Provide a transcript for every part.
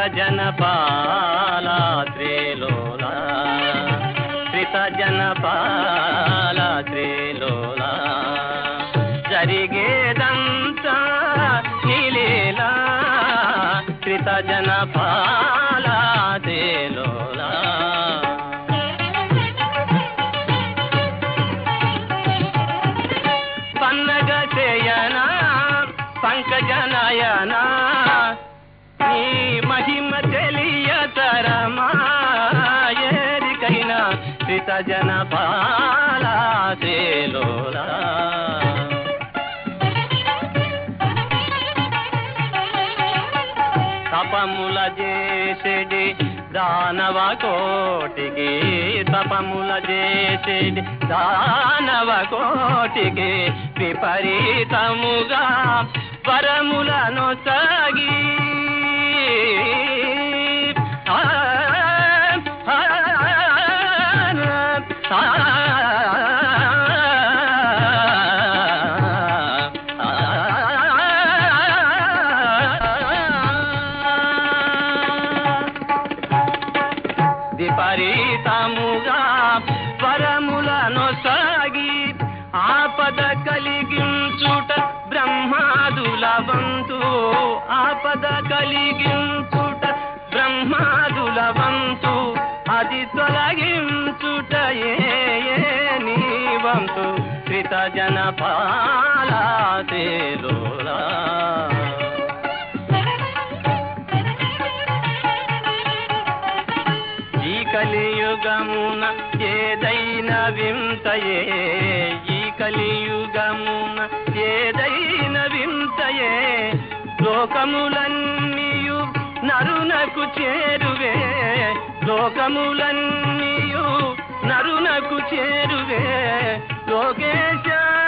జన పాల త్రిలోల శ్రిత జన పాల త్రిలోల జరిగేదంతా నీలీలా శ్రిత జన పాల త్రిలోల పన్నగ చేయన పంకజనయన నీ మహిమ తెలియతరమా ఏరికైనా శ్రిత జన పాలోలా తపముల చేసేడి దానవ కోటికి తపముల చేసేడి దానవ కోటికి విపరీతముగా వరములను సాగి ఆ, ఆ, ఆ, విపరీతముగా వరములను సాగి ఆపద కలిగించుట బ్రహ్మాదుల వంతు ఆపద కలిగించుట బ్రహ్మాదుల వంతు అది తొలగించుట ఏ ఏ నీ వంతు కృత జన పాలా తేలోలా ఈ కలియుగమున ఏదైనా వింతయే ఈ కలియుగమున ఏదైనా వింతయే లోకములన్నీయు నరునకు చేరువే లోకములన్నీయు నరునకు చేరువే లోకేశ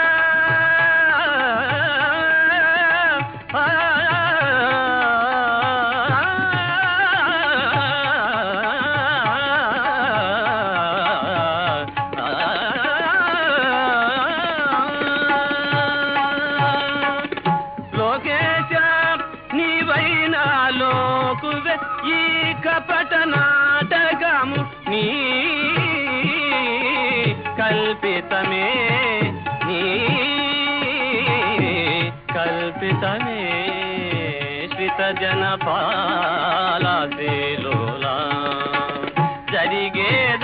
లోకేశ నీవైనా లోకువే ఈ కపట నాటకము నీ కల్పితమే నీ కల్పితమే శ్రిత జన పాలోలా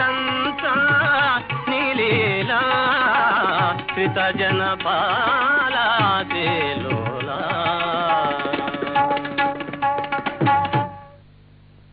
జరిగేదంతా నీలీలా శ్రిత జన పాల